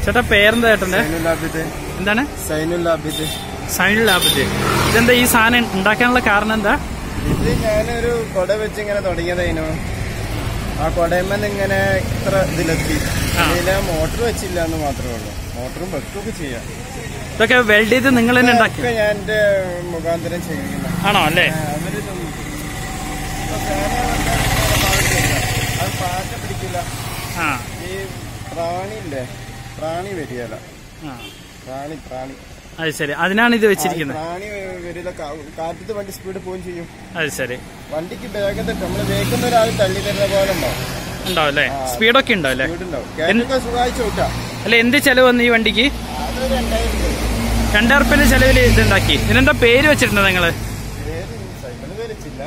ചേട്ടാ പേരെന്താ ചേട്ടന്റെ സൈനുലാബിദ് എന്താണ് സൈനുലാബിദ് സൈൻ ലാബത്ത് ഇതെന്താ ഈ സാധനം ഉണ്ടാക്കാനുള്ള കാരണം എന്താ ഇത് ഞാനൊരു കൊട വെച്ച് ഇങ്ങനെ തുടങ്ങിയതായിരുന്നു ആ കൊടയമ്മന്ന് ഇങ്ങനെ ഇത്ര ഇതിലെത്തി ആ. ഇതിലെ മോട്ടർ വെച്ചില്ല എന്ന് മാത്രമേ ഉള്ളൂ മോട്ടറും വെക്കുകയൊക്കെ ചെയ്യാം ഇതൊക്കെ വെൽഡ് ചെയ്ത് നിങ്ങൾ തന്നെ ഉണ്ടാക്കി ഇതൊക്കെ ഞാൻ എന്റെ മുഖാന്തരം ചെയ്യുന്ന ആണോ അല്ലേ അവര് ഇതൊന്നും- ഇപ്പൊ ഫാന് വന്നാ ഇങ്ങനെ പാടില്ല. അത് പാറ്റ പിടിക്കില്ല ആ ഈ പ്രാണി ഇല്ലേ പ്രാണി വരികയല്ല ആ. പ്രാണി പ്രാണി അത് ശരി അതിനാണ് ഇത് ആ, ഈ വെച്ചിരിക്കുന്നത് പ്രാണി വരില്ല കാറ്റത്ത് വണ്ടി സ്പീഡ് പോവുകയും ചെയ്യും അത് ശരി വണ്ടിക്ക് വേഗത നമ്മള് വേഗം ഒരാൾ തള്ളി തരുന്ന പോലെ ഉണ്ടാവും ഉണ്ടാവും അല്ലേ ആ. സ്പീഡൊക്കെ ഉണ്ടാവും അല്ലേ സ്പീഡ് ഉണ്ടാവും കേട്ടൊക്കെ സുഖമായി ചോട്ടാ അല്ല എന്ത് ചെലവ് വന്നു ഈ വണ്ടിക്ക് അത് രണ്ടായിരം രൂപ. രണ്ടായിരം റുപ്യന്റെ ചെലവിൽ ഇത് ഉണ്ടാക്കി ഇതിനെന്താ പേര് വെച്ചിട്ടുണ്ടോ നിങ്ങള് പേര് സൈക്കിള് പേരിച്ചില്ല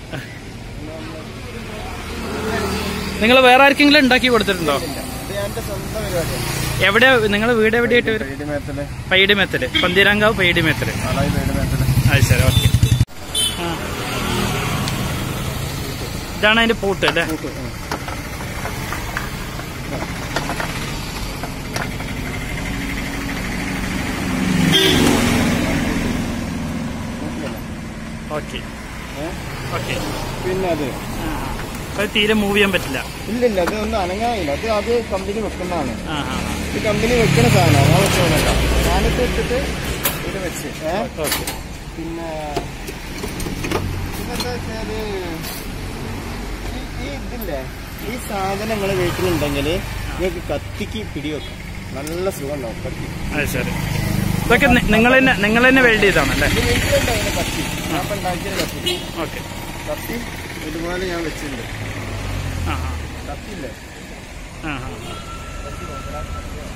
നിങ്ങൾ വേറെ ആർക്കെങ്കിലും ഉണ്ടാക്കി കൊടുത്തിട്ടുണ്ടോ ഇത് ഞാൻ എന്റെ സ്വന്തം പരിപാടിയാണ് എവിടെ നിങ്ങളെ വീട് എവിടെയായിട്ട് വരും പേടി മേത്തല് പൈടി മേത്തല് പന്തീരാങ്കാവ് പൈടി മേത്തല് വളായി പേടി മേത്തല് അത് ശരി ഓക്കെ ഇതാണ് അതിന്റെ പൂട്ട് അല്ലേ ഓക്കെ ഓക്കെ പിന്നെ അത് അപ്പൊ തീരെ മൂവ് ചെയ്യാൻ പറ്റില്ല ഇല്ലില്ല അത് ഒന്നും അനങ്ങാനില്ല അത് അത് കമ്പനി വെക്കുന്നതാണ് ആ ആ ഇത് കമ്പനി വെക്കുന്ന സാധനമാണ് ആ വെച്ചോന്നല്ല ഞാനിത് ഇട്ടിട്ട് ഇത് വെച്ച് ഏ ഓക്കെ പിന്നെ ഇതെന്താ വെച്ചാല് ഈ- ഈ ഇതില്ലേ ഈ സാധനങ്ങൾ വീട്ടിലുണ്ടെങ്കിൽ നിങ്ങൾക്ക് കത്തിക്ക് പിടിവെക്കാം നല്ല സുഖം ഉണ്ടാവും കത്തി അത് ശരി ഇതൊക്കെ നിങ്ങൾ തന്നെ നിങ്ങൾ തന്നെ വെൽഡ് ചെയ്താണല്ലേ ഇത് വീട്ടിലുണ്ടാവുന്ന കത്തി ഞാൻ ഇപ്പം ഉണ്ടാക്കിയത് കത്തി ഓക്കെ കത്തി ഇതുപോലെ ഞാൻ വെച്ചിട്ടുണ്ട് ആ ആ കത്തില്ലേ ആ ആ